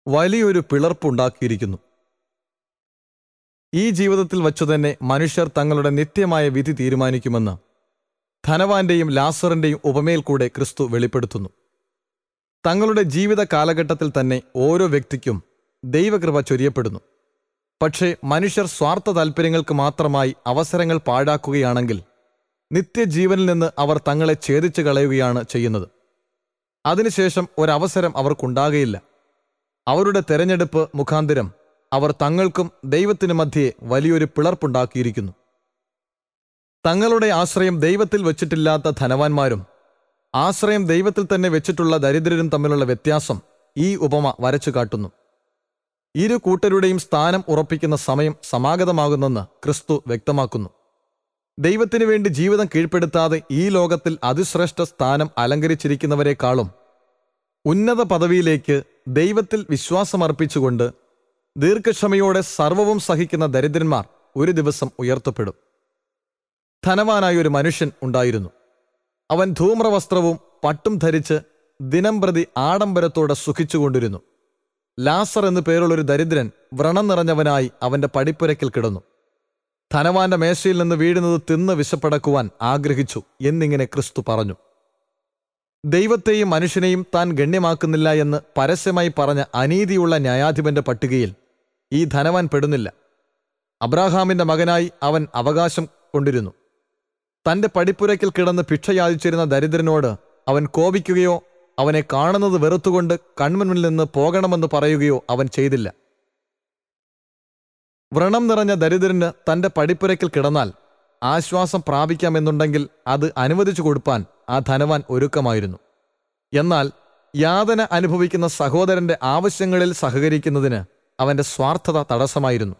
വലിയൊരു പിളർപ്പുണ്ടാക്കിയിരിക്കുന്നു ഈ ജീവിതത്തിൽ വച്ചു തന്നെ മനുഷ്യർ തങ്ങളുടെ നിത്യമായ വിധി തീരുമാനിക്കുമെന്ന് ധനവാന്റെയും ലാസറിന്റെയും ഉപമയിൽ കൂടെ ക്രിസ്തു വെളിപ്പെടുത്തുന്നു തങ്ങളുടെ ജീവിത കാലഘട്ടത്തിൽ തന്നെ ഓരോ വ്യക്തിക്കും ദൈവകൃപ ചൊരിയപ്പെടുന്നു പക്ഷേ മനുഷ്യർ സ്വാർത്ഥ താൽപ്പര്യങ്ങൾക്ക് മാത്രമായി അവസരങ്ങൾ പാഴാക്കുകയാണെങ്കിൽ നിത്യജീവനിൽ നിന്ന് അവർ തങ്ങളെ ഛേദിച്ചു കളയുകയാണ് ചെയ്യുന്നത് അതിനുശേഷം ഒരവസരം അവർക്കുണ്ടാകുകയില്ല അവരുടെ തെരഞ്ഞെടുപ്പ് മുഖാന്തരം അവർ തങ്ങൾക്കും ദൈവത്തിനു മധ്യേ വലിയൊരു പിളർപ്പുണ്ടാക്കിയിരിക്കുന്നു തങ്ങളുടെ ആശ്രയം ദൈവത്തിൽ വച്ചിട്ടില്ലാത്ത ധനവാന്മാരും ആശ്രയം ദൈവത്തിൽ തന്നെ വെച്ചിട്ടുള്ള ദരിദ്രരും തമ്മിലുള്ള വ്യത്യാസം ഈ ഉപമ വരച്ചു കാട്ടുന്നു ഇരു കൂട്ടരുടെയും സ്ഥാനം ഉറപ്പിക്കുന്ന സമയം സമാഗതമാകുന്നെന്ന് ക്രിസ്തു വ്യക്തമാക്കുന്നു ദൈവത്തിനു വേണ്ടി ജീവിതം കീഴ്പ്പെടുത്താതെ ഈ ലോകത്തിൽ അതിശ്രേഷ്ഠ സ്ഥാനം അലങ്കരിച്ചിരിക്കുന്നവരെക്കാളും ഉന്നത പദവിയിലേക്ക് ദൈവത്തിൽ വിശ്വാസമർപ്പിച്ചുകൊണ്ട് ദീർഘക്ഷമയോടെ സർവവും സഹിക്കുന്ന ദരിദ്രന്മാർ ഒരു ദിവസം ഉയർത്തപ്പെടും ധനവാനായ ഒരു മനുഷ്യൻ ഉണ്ടായിരുന്നു അവൻ ധൂമ്രവസ്ത്രവും പട്ടും ധരിച്ച് ദിനം പ്രതി ആഡംബരത്തോടെ സുഖിച്ചുകൊണ്ടിരുന്നു ലാസർ എന്നു പേരുള്ളൊരു ദരിദ്രൻ വ്രണം നിറഞ്ഞവനായി അവന്റെ പടിപ്പുരയ്ക്കൽ കിടന്നു ധനവാന്റെ മേശയിൽ നിന്ന് വീഴുന്നത് തിന്ന് വിശപ്പടക്കുവാൻ ആഗ്രഹിച്ചു എന്നിങ്ങനെ ക്രിസ്തു പറഞ്ഞു ദൈവത്തെയും മനുഷ്യനെയും താൻ ഗണ്യമാക്കുന്നില്ല എന്ന് പരസ്യമായി പറഞ്ഞ അനീതിയുള്ള ന്യായാധിപന്റെ പട്ടികയിൽ ഈ ധനവാൻ പെടുന്നില്ല അബ്രാഹാമിന്റെ മകനായി അവൻ അവകാശം കൊണ്ടിരുന്നു തന്റെ പടിപ്പുരയ്ക്കൽ കിടന്ന് ഭിക്ഷ യാചിച്ചിരുന്ന ദരിദ്രനോട് അവൻ കോപിക്കുകയോ അവനെ കാണുന്നത് വെറുത്തുകൊണ്ട് കൺമുന്നിൽ നിന്ന് പോകണമെന്ന് പറയുകയോ അവൻ ചെയ്തില്ല വ്രണം നിറഞ്ഞ ദരിദ്രന് തന്റെ പടിപ്പുരയ്ക്കൽ കിടന്നാൽ ആശ്വാസം പ്രാപിക്കാമെന്നുണ്ടെങ്കിൽ അത് അനുവദിച്ചു കൊടുപ്പാൻ ആ ധനവാൻ ഒരുക്കമായിരുന്നു എന്നാൽ യാതന അനുഭവിക്കുന്ന സഹോദരന്റെ ആവശ്യങ്ങളിൽ സഹകരിക്കുന്നതിന് അവന്റെ സ്വാർത്ഥത തടസ്സമായിരുന്നു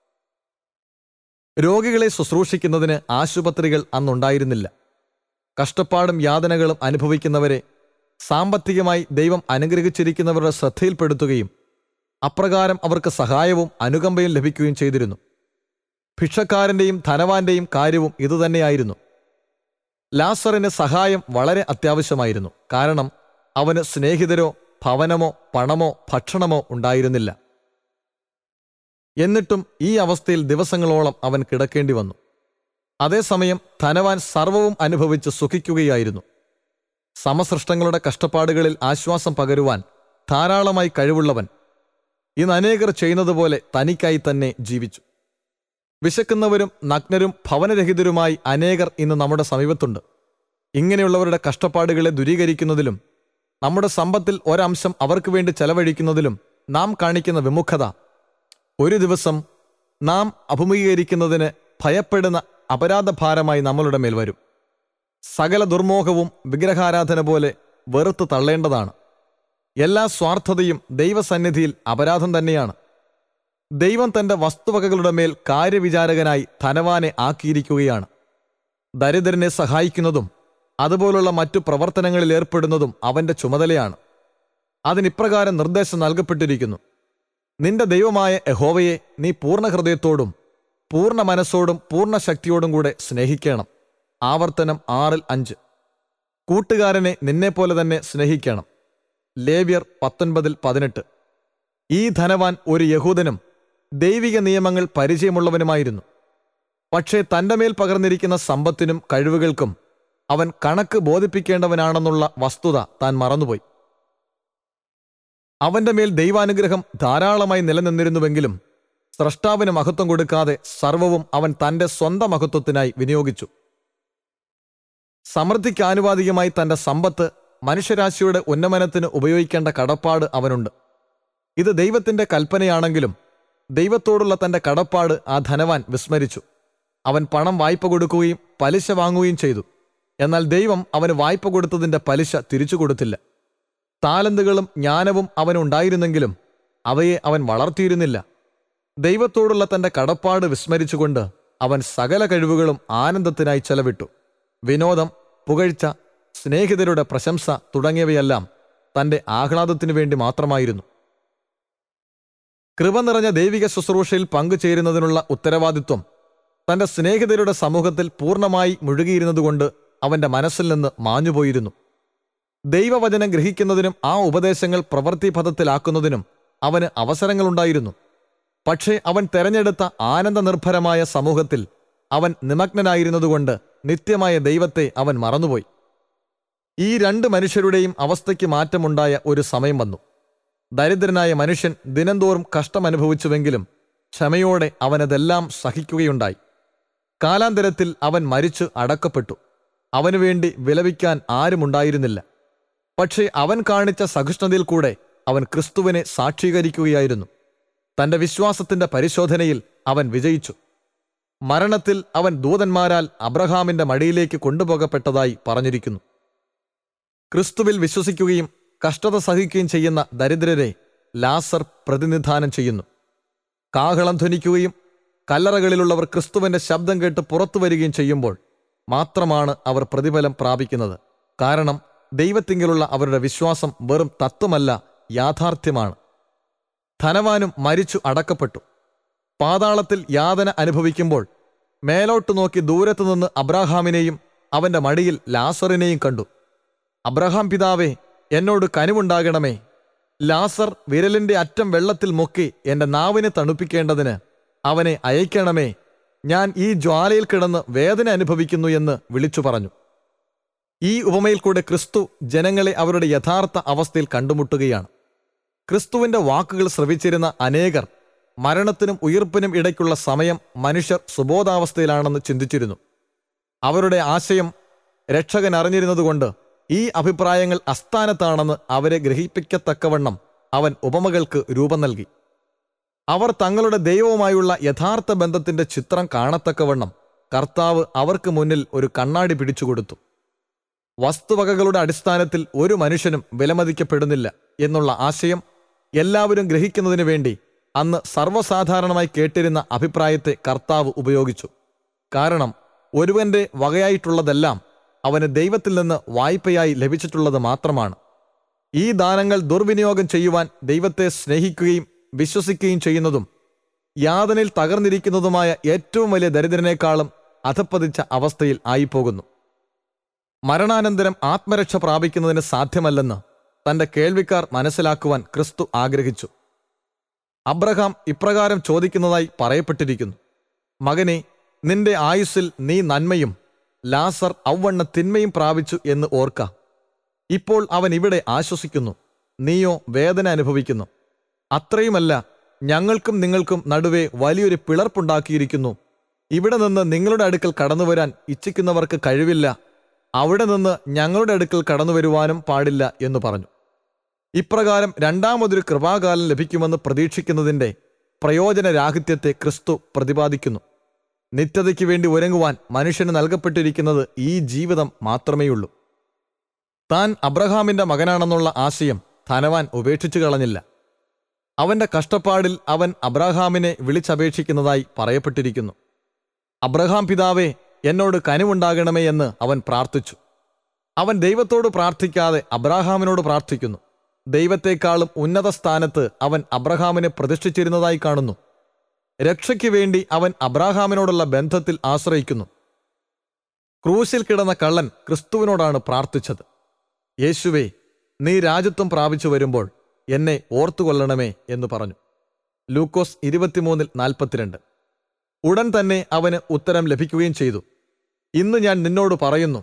രോഗികളെ ശുശ്രൂഷിക്കുന്നതിന് ആശുപത്രികൾ അന്നുണ്ടായിരുന്നില്ല കഷ്ടപ്പാടും യാതനകളും അനുഭവിക്കുന്നവരെ സാമ്പത്തികമായി ദൈവം അനുഗ്രഹിച്ചിരിക്കുന്നവരുടെ ശ്രദ്ധയിൽപ്പെടുത്തുകയും അപ്രകാരം അവർക്ക് സഹായവും അനുകമ്പയും ലഭിക്കുകയും ചെയ്തിരുന്നു ഭിക്ഷക്കാരന്റെയും ധനവാന്റെയും കാര്യവും ഇതുതന്നെയായിരുന്നു ലാസറിന് സഹായം വളരെ അത്യാവശ്യമായിരുന്നു കാരണം അവന് സ്നേഹിതരോ ഭവനമോ പണമോ ഭക്ഷണമോ ഉണ്ടായിരുന്നില്ല എന്നിട്ടും ഈ അവസ്ഥയിൽ ദിവസങ്ങളോളം അവൻ കിടക്കേണ്ടി വന്നു അതേസമയം ധനവാൻ സർവവും അനുഭവിച്ച് സുഖിക്കുകയായിരുന്നു സമസൃഷ്ടങ്ങളുടെ കഷ്ടപ്പാടുകളിൽ ആശ്വാസം പകരുവാൻ ധാരാളമായി കഴിവുള്ളവൻ ഇന്ന് അനേകർ ചെയ്യുന്നതുപോലെ തനിക്കായി തന്നെ ജീവിച്ചു വിശക്കുന്നവരും നഗ്നരും ഭവനരഹിതരുമായി അനേകർ ഇന്ന് നമ്മുടെ സമീപത്തുണ്ട് ഇങ്ങനെയുള്ളവരുടെ കഷ്ടപ്പാടുകളെ ദൂരീകരിക്കുന്നതിലും നമ്മുടെ സമ്പത്തിൽ ഒരംശം അവർക്ക് വേണ്ടി ചെലവഴിക്കുന്നതിലും നാം കാണിക്കുന്ന വിമുഖത ഒരു ദിവസം നാം അഭിമുഖീകരിക്കുന്നതിന് ഭയപ്പെടുന്ന അപരാധഭാരമായി നമ്മളുടെ മേൽ വരും സകല ദുർമോഹവും വിഗ്രഹാരാധന പോലെ വെറുത്ത് തള്ളേണ്ടതാണ് എല്ലാ സ്വാർത്ഥതയും ദൈവസന്നിധിയിൽ അപരാധം തന്നെയാണ് ദൈവം തന്റെ വസ്തുവകകളുടെ മേൽ കാര്യവിചാരകനായി ധനവാനെ ആക്കിയിരിക്കുകയാണ് ദരിദ്രനെ സഹായിക്കുന്നതും അതുപോലുള്ള മറ്റു പ്രവർത്തനങ്ങളിൽ ഏർപ്പെടുന്നതും അവന്റെ ചുമതലയാണ് അതിനിപ്രകാരം നിർദ്ദേശം നൽകപ്പെട്ടിരിക്കുന്നു നിന്റെ ദൈവമായ യഹോവയെ നീ പൂർണ്ണ ഹൃദയത്തോടും പൂർണ്ണ മനസ്സോടും പൂർണ്ണ ശക്തിയോടും കൂടെ സ്നേഹിക്കണം ആവർത്തനം ആറിൽ അഞ്ച് കൂട്ടുകാരനെ നിന്നെപ്പോലെ തന്നെ സ്നേഹിക്കണം ലേവ്യർ പത്തൊൻപതിൽ പതിനെട്ട് ഈ ധനവാൻ ഒരു യഹൂദനും ദൈവിക നിയമങ്ങൾ പരിചയമുള്ളവനുമായിരുന്നു പക്ഷേ തന്റെ മേൽ പകർന്നിരിക്കുന്ന സമ്പത്തിനും കഴിവുകൾക്കും അവൻ കണക്ക് ബോധിപ്പിക്കേണ്ടവനാണെന്നുള്ള വസ്തുത താൻ മറന്നുപോയി അവന്റെ മേൽ ദൈവാനുഗ്രഹം ധാരാളമായി നിലനിന്നിരുന്നുവെങ്കിലും സ്രഷ്ടാവിന് മഹത്വം കൊടുക്കാതെ സർവവും അവൻ തന്റെ സ്വന്തം മഹത്വത്തിനായി വിനിയോഗിച്ചു സമൃദ്ധിക്ക് ആനുപാതികമായി തന്റെ സമ്പത്ത് മനുഷ്യരാശിയുടെ ഉന്നമനത്തിന് ഉപയോഗിക്കേണ്ട കടപ്പാട് അവനുണ്ട് ഇത് ദൈവത്തിന്റെ കൽപ്പനയാണെങ്കിലും ദൈവത്തോടുള്ള തന്റെ കടപ്പാട് ആ ധനവാൻ വിസ്മരിച്ചു അവൻ പണം വായ്പ കൊടുക്കുകയും പലിശ വാങ്ങുകയും ചെയ്തു എന്നാൽ ദൈവം അവന് വായ്പ കൊടുത്തതിന്റെ പലിശ തിരിച്ചു കൊടുത്തില്ല താലന്തുകളും ജ്ഞാനവും അവനുണ്ടായിരുന്നെങ്കിലും അവയെ അവൻ വളർത്തിയിരുന്നില്ല ദൈവത്തോടുള്ള തന്റെ കടപ്പാട് വിസ്മരിച്ചുകൊണ്ട് അവൻ സകല കഴിവുകളും ആനന്ദത്തിനായി ചെലവിട്ടു വിനോദം പുകഴ്ച സ്നേഹിതരുടെ പ്രശംസ തുടങ്ങിയവയെല്ലാം തന്റെ ആഹ്ലാദത്തിനു വേണ്ടി മാത്രമായിരുന്നു കൃപ നിറഞ്ഞ ദൈവിക ശുശ്രൂഷയിൽ പങ്കുചേരുന്നതിനുള്ള ഉത്തരവാദിത്വം തന്റെ സ്നേഹിതരുടെ സമൂഹത്തിൽ പൂർണ്ണമായി മുഴുകിയിരുന്നതുകൊണ്ട് അവന്റെ മനസ്സിൽ നിന്ന് മാഞ്ഞുപോയിരുന്നു ദൈവവചനം ഗ്രഹിക്കുന്നതിനും ആ ഉപദേശങ്ങൾ പ്രവൃത്തിപഥത്തിലാക്കുന്നതിനും അവന് അവസരങ്ങളുണ്ടായിരുന്നു പക്ഷേ അവൻ തെരഞ്ഞെടുത്ത ആനന്ദനിർഭരമായ സമൂഹത്തിൽ അവൻ നിമഗ്നനായിരുന്നതുകൊണ്ട് നിത്യമായ ദൈവത്തെ അവൻ മറന്നുപോയി ഈ രണ്ട് മനുഷ്യരുടെയും അവസ്ഥയ്ക്ക് മാറ്റമുണ്ടായ ഒരു സമയം വന്നു ദരിദ്രനായ മനുഷ്യൻ ദിനംതോറും കഷ്ടമനുഭവിച്ചുവെങ്കിലും ക്ഷമയോടെ അവനതെല്ലാം സഹിക്കുകയുണ്ടായി കാലാന്തരത്തിൽ അവൻ മരിച്ചു അടക്കപ്പെട്ടു അവനുവേണ്ടി വിലപിക്കാൻ ആരുമുണ്ടായിരുന്നില്ല പക്ഷേ അവൻ കാണിച്ച സഹിഷ്ണുതയിൽ കൂടെ അവൻ ക്രിസ്തുവിനെ സാക്ഷീകരിക്കുകയായിരുന്നു തന്റെ വിശ്വാസത്തിന്റെ പരിശോധനയിൽ അവൻ വിജയിച്ചു മരണത്തിൽ അവൻ ദൂതന്മാരാൽ അബ്രഹാമിന്റെ മടിയിലേക്ക് കൊണ്ടുപോകപ്പെട്ടതായി പറഞ്ഞിരിക്കുന്നു ക്രിസ്തുവിൽ വിശ്വസിക്കുകയും കഷ്ടത സഹിക്കുകയും ചെയ്യുന്ന ദരിദ്രരെ ലാസർ പ്രതിനിധാനം ചെയ്യുന്നു കാഹളം ധ്വനിക്കുകയും കല്ലറകളിലുള്ളവർ ക്രിസ്തുവിന്റെ ശബ്ദം കേട്ട് പുറത്തു വരികയും ചെയ്യുമ്പോൾ മാത്രമാണ് അവർ പ്രതിഫലം പ്രാപിക്കുന്നത് കാരണം ദൈവത്തിങ്കിലുള്ള അവരുടെ വിശ്വാസം വെറും തത്വമല്ല യാഥാർത്ഥ്യമാണ് ധനവാനും മരിച്ചു അടക്കപ്പെട്ടു പാതാളത്തിൽ യാതന അനുഭവിക്കുമ്പോൾ മേലോട്ട് നോക്കി ദൂരത്തുനിന്ന് അബ്രാഹാമിനെയും അവന്റെ മടിയിൽ ലാസറിനെയും കണ്ടു അബ്രഹാം പിതാവേ എന്നോട് കനിവുണ്ടാകണമേ ലാസർ വിരലിന്റെ അറ്റം വെള്ളത്തിൽ മുക്കി എന്റെ നാവിനെ തണുപ്പിക്കേണ്ടതിന് അവനെ അയക്കണമേ ഞാൻ ഈ ജ്വാലയിൽ കിടന്ന് വേദന അനുഭവിക്കുന്നു എന്ന് വിളിച്ചു പറഞ്ഞു ഈ ഉപമയിൽ കൂടെ ക്രിസ്തു ജനങ്ങളെ അവരുടെ യഥാർത്ഥ അവസ്ഥയിൽ കണ്ടുമുട്ടുകയാണ് ക്രിസ്തുവിന്റെ വാക്കുകൾ ശ്രവിച്ചിരുന്ന അനേകർ മരണത്തിനും ഉയിർപ്പിനും ഇടയ്ക്കുള്ള സമയം മനുഷ്യർ സുബോധാവസ്ഥയിലാണെന്ന് ചിന്തിച്ചിരുന്നു അവരുടെ ആശയം രക്ഷകൻ അറിഞ്ഞിരുന്നതുകൊണ്ട് ഈ അഭിപ്രായങ്ങൾ അസ്ഥാനത്താണെന്ന് അവരെ ഗ്രഹിപ്പിക്കത്തക്കവണ്ണം അവൻ ഉപമകൾക്ക് രൂപം നൽകി അവർ തങ്ങളുടെ ദൈവവുമായുള്ള യഥാർത്ഥ ബന്ധത്തിന്റെ ചിത്രം കാണത്തക്കവണ്ണം കർത്താവ് അവർക്ക് മുന്നിൽ ഒരു കണ്ണാടി പിടിച്ചുകൊടുത്തു വസ്തുവകകളുടെ അടിസ്ഥാനത്തിൽ ഒരു മനുഷ്യനും വിലമതിക്കപ്പെടുന്നില്ല എന്നുള്ള ആശയം എല്ലാവരും ഗ്രഹിക്കുന്നതിനു വേണ്ടി അന്ന് സർവ്വസാധാരണമായി കേട്ടിരുന്ന അഭിപ്രായത്തെ കർത്താവ് ഉപയോഗിച്ചു കാരണം ഒരുവന്റെ വകയായിട്ടുള്ളതെല്ലാം അവന് ദൈവത്തിൽ നിന്ന് വായ്പയായി ലഭിച്ചിട്ടുള്ളത് മാത്രമാണ് ഈ ദാനങ്ങൾ ദുർവിനിയോഗം ചെയ്യുവാൻ ദൈവത്തെ സ്നേഹിക്കുകയും വിശ്വസിക്കുകയും ചെയ്യുന്നതും യാതനയിൽ തകർന്നിരിക്കുന്നതുമായ ഏറ്റവും വലിയ ദരിദ്രനേക്കാളും അധപ്പതിച്ച അവസ്ഥയിൽ ആയിപ്പോകുന്നു മരണാനന്തരം ആത്മരക്ഷ പ്രാപിക്കുന്നതിന് സാധ്യമല്ലെന്ന് തന്റെ കേൾവിക്കാർ മനസ്സിലാക്കുവാൻ ക്രിസ്തു ആഗ്രഹിച്ചു അബ്രഹാം ഇപ്രകാരം ചോദിക്കുന്നതായി പറയപ്പെട്ടിരിക്കുന്നു മകനെ നിന്റെ ആയുസ്സിൽ നീ നന്മയും ലാസർ ഔവണ്ണ തിന്മയും പ്രാപിച്ചു എന്ന് ഓർക്ക ഇപ്പോൾ അവൻ ഇവിടെ ആശ്വസിക്കുന്നു നീയോ വേദന അനുഭവിക്കുന്നു അത്രയുമല്ല ഞങ്ങൾക്കും നിങ്ങൾക്കും നടുവേ വലിയൊരു പിളർപ്പുണ്ടാക്കിയിരിക്കുന്നു ഇവിടെ നിന്ന് നിങ്ങളുടെ അടുക്കൽ കടന്നുവരാൻ ഇച്ഛിക്കുന്നവർക്ക് കഴിവില്ല അവിടെ നിന്ന് ഞങ്ങളുടെ അടുക്കൽ കടന്നുവരുവാനും പാടില്ല എന്ന് പറഞ്ഞു ഇപ്രകാരം രണ്ടാമതൊരു കൃപാകാലം ലഭിക്കുമെന്ന് പ്രതീക്ഷിക്കുന്നതിന്റെ പ്രയോജനരാഹിത്യത്തെ ക്രിസ്തു പ്രതിപാദിക്കുന്നു നിത്യതയ്ക്ക് വേണ്ടി ഒരുങ്ങുവാൻ മനുഷ്യന് നൽകപ്പെട്ടിരിക്കുന്നത് ഈ ജീവിതം മാത്രമേയുള്ളൂ താൻ അബ്രഹാമിന്റെ മകനാണെന്നുള്ള ആശയം ധനവാൻ ഉപേക്ഷിച്ചു കളഞ്ഞില്ല അവന്റെ കഷ്ടപ്പാടിൽ അവൻ അബ്രഹാമിനെ വിളിച്ചപേക്ഷിക്കുന്നതായി പറയപ്പെട്ടിരിക്കുന്നു അബ്രഹാം പിതാവേ എന്നോട് കനിവുണ്ടാകണമേ എന്ന് അവൻ പ്രാർത്ഥിച്ചു അവൻ ദൈവത്തോട് പ്രാർത്ഥിക്കാതെ അബ്രാഹാമിനോട് പ്രാർത്ഥിക്കുന്നു ദൈവത്തെക്കാളും ഉന്നത സ്ഥാനത്ത് അവൻ അബ്രഹാമിനെ പ്രതിഷ്ഠിച്ചിരുന്നതായി കാണുന്നു രക്ഷയ്ക്ക് വേണ്ടി അവൻ അബ്രാഹാമിനോടുള്ള ബന്ധത്തിൽ ആശ്രയിക്കുന്നു ക്രൂശിൽ കിടന്ന കള്ളൻ ക്രിസ്തുവിനോടാണ് പ്രാർത്ഥിച്ചത് യേശുവേ നീ രാജ്യത്വം പ്രാപിച്ചു വരുമ്പോൾ എന്നെ ഓർത്തുകൊള്ളണമേ എന്ന് പറഞ്ഞു ലൂക്കോസ് ഇരുപത്തിമൂന്നിൽ നാൽപ്പത്തിരണ്ട് ഉടൻ തന്നെ അവന് ഉത്തരം ലഭിക്കുകയും ചെയ്തു ഇന്ന് ഞാൻ നിന്നോട് പറയുന്നു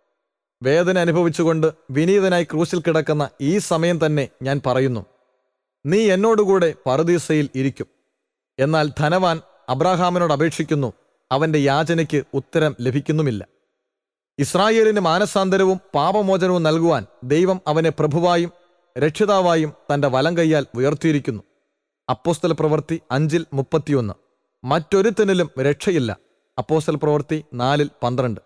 വേദന അനുഭവിച്ചുകൊണ്ട് വിനീതനായി ക്രൂശിൽ കിടക്കുന്ന ഈ സമയം തന്നെ ഞാൻ പറയുന്നു നീ എന്നോടുകൂടെ പറുദീസയിൽ ഇരിക്കും എന്നാൽ ധനവാൻ അബ്രാഹാമിനോട് അപേക്ഷിക്കുന്നു അവന്റെ യാചനയ്ക്ക് ഉത്തരം ലഭിക്കുന്നുമില്ല ഇസ്രായേലിന് മാനസാന്തരവും പാപമോചനവും നൽകുവാൻ ദൈവം അവനെ പ്രഭുവായും രക്ഷിതാവായും തന്റെ വലം കൈയാൽ ഉയർത്തിയിരിക്കുന്നു അപ്പോസ്തല പ്രവൃത്തി അഞ്ചിൽ മുപ്പത്തിയൊന്ന് മറ്റൊരുത്തനിലും രക്ഷയില്ല അപ്പോസ്തല പ്രവൃത്തി നാലിൽ പന്ത്രണ്ട്